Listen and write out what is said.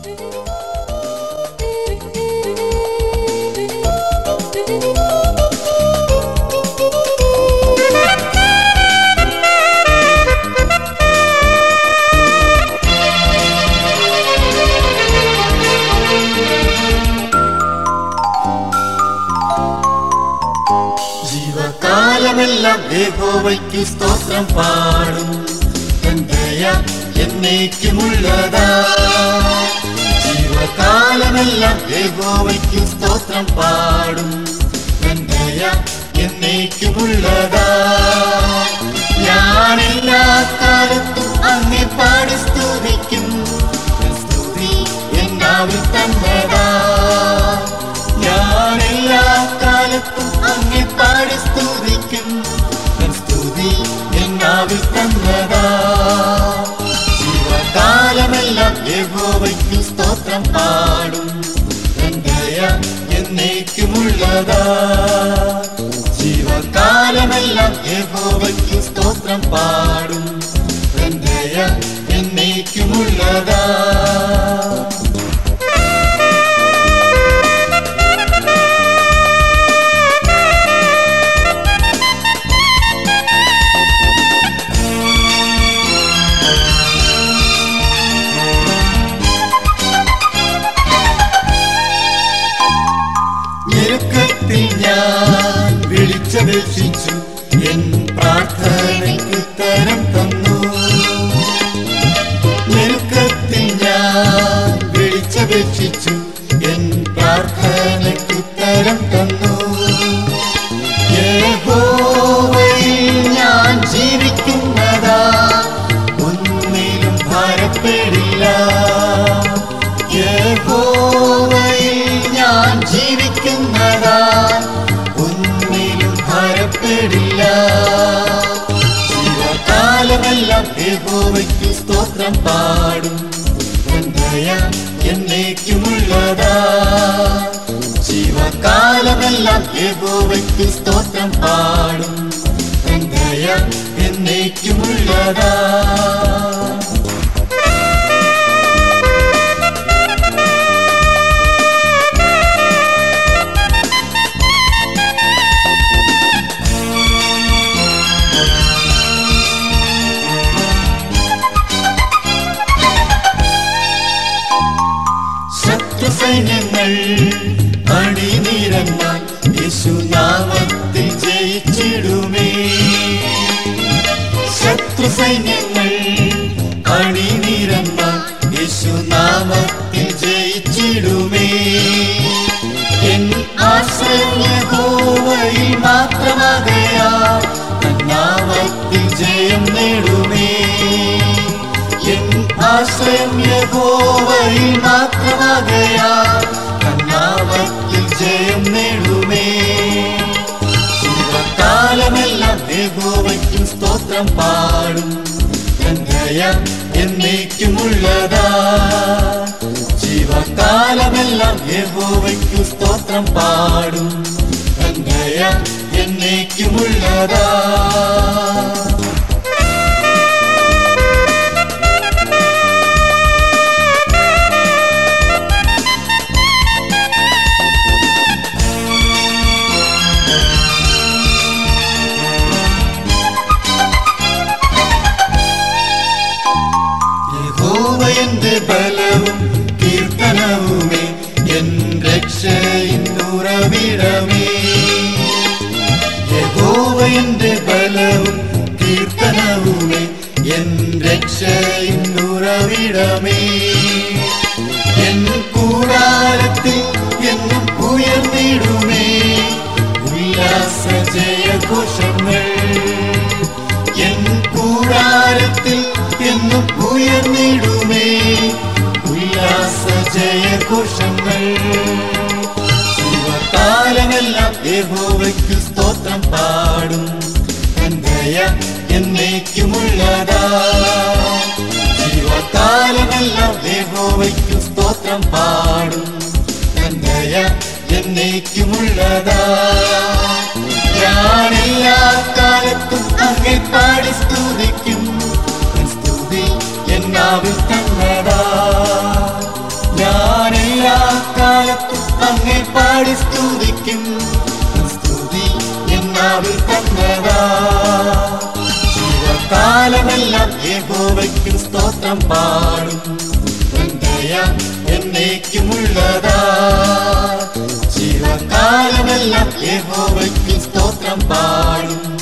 ജീവകാലമെല്ലാം യഹോവയ്ക്ക് സ്തോത്രം പാടും തൻ ദയ എന്നേക്കുമുള്ളതാ ജീവകാലമെല്ലാം യഹോവയ്ക്ക് സ്തോത്രം പാടും തൻ ദയ എന്നേക്കുമുള്ളതാ ഞാൻ എല്ലാ കാലത്തും അങ്ങെ പാടി സ്തുതിക്കും സ്തുതി എന്നാവിൽ തന്നതാ ഞാൻ എല്ലാ കാലത്തും അങ്ങെ പാടി സ്തുതിക്കും തൻ സ്തുതി എന്നാവിൽ തന്നതാ ജീവകാലമെല്ലാം യഹോവയ്ക്ക് സ്തോത്രം പാടും തൻ ദയ എന്നേക്കുമുള്ളതാ ജീവകാലമെല്ലാം യഹോവയ്ക്ക് സ്തോത്രം പാടും തൻ ദയ എന്നേക്കുമുള്ളതാ ഞെരുക്കത്തിൽ ഞാൻ വിളിച്ചപേക്ഷിച്ചു എൻ പ്രാർത്ഥനയ്ക്ക് ഉത്തരം തന്നു ഞെരുക്കത്തിൽ ഞാൻ വിളിച്ചപേക്ഷിച്ചു എൻ പ്രാർത്ഥനയ്ക്ക് ഉത്തരം തന്നു യഹോവയിൽ ഞാൻ ജീവിക്കുന്നതാ ഒന്നിലും ഭയപ്പെടില്ല യഹോവയിൽ ഞാൻ ജീവിക്കുന്നതാ ഒന്നിലും ഭയപ്പെടില്ല ജീവകാലമെല്ലാം യഹോവയ്ക്ക് സ്തോത്രം പാടും തൻ ദയ എന്നേക്കുമുള്ളതാ ജീവകാലമെല്ലാം യഹോവയ്ക്ക് സ്തോത്രം പാടും തൻ ദയ എന്നേക്കുമുള്ളതാ ശത്രുസൈന്യങ്ങൾ അണിനിരന്നാൽ യേശുനാമത്തിൽ ജയിച്ചിടുമേ ശത്രുസൈന്യങ്ങൾ അണിനിരന്നാൽ യേശുനാമത്തിൽ ജയിച്ചിടുമേ എൻ ആശ്രയം യഹോവയിൽ മാത്രമാകയാ നാമത്തിൽ ജയം നേടുമേ എൻ ആശ്രയം യഹോവയിൽ മാത്രമാകയാ കണ്ണാമത്തിൽ ജയം നേടുമേ ജീവകാലമെല്ലാം യഹോവയ്ക്കും സ്തോത്രം പാടും തൻ ദയ എന്നേക്കുമുള്ളതാ ജീവകാലമെല്ലാം യഹോവയ്ക്കു സ്തോത്രം പാടും തൻ ദയ എന്നേക്കുമുള്ളതാ യഹോവ എന്റെ ബലവും കീർത്തനവുമേ എൻ രക്ഷയിന്നുറവിടമേ യഹോവ എന്റെ ബലവും കീർത്തനവുമേ എൻ രക്ഷയിന്നുറവിടമേ എൻ കൂടാരത്തിൽ എന്നും ഉയർന്നിടുമേ ഉല്ലാസ ജയഘോഷങ്ങൾ എൻ കൂടാരത്തിൽ എന്നും ഉയർന്നിടുമേ ഉല്ലാസ ജയഘോഷങ്ങൾ ജീവകാലമെല്ലാം യഹോവയ്ക്ക് സ്തോത്രം പാടും തൻ ദയ എന്നേക്കുമുള്ളതാ ജീവകാലമെല്ലാം യഹോവയ്ക്ക് സ്തോത്രം പാടും തൻ ദയ എന്നേക്കുമുള്ളതാ ഞാൻ എല്ലാ കാലത്തും അങ്ങെ പാടി സ്തുതിക്കും തൻ സ്തുതി എന്നാവിൽ തന്നതാ സ്തുതിക്കും സ്തുതി എന്നാവിൽ തന്നതാ ജീവകാലമെല്ലാം യഹോവയ്ക്കും സ്തോത്രം പാടും ദയ എന്നേക്കുമുള്ളതാ ജീവകാലമെല്ലാം യഹോവയ്ക്കും സ്തോത്രം പാടും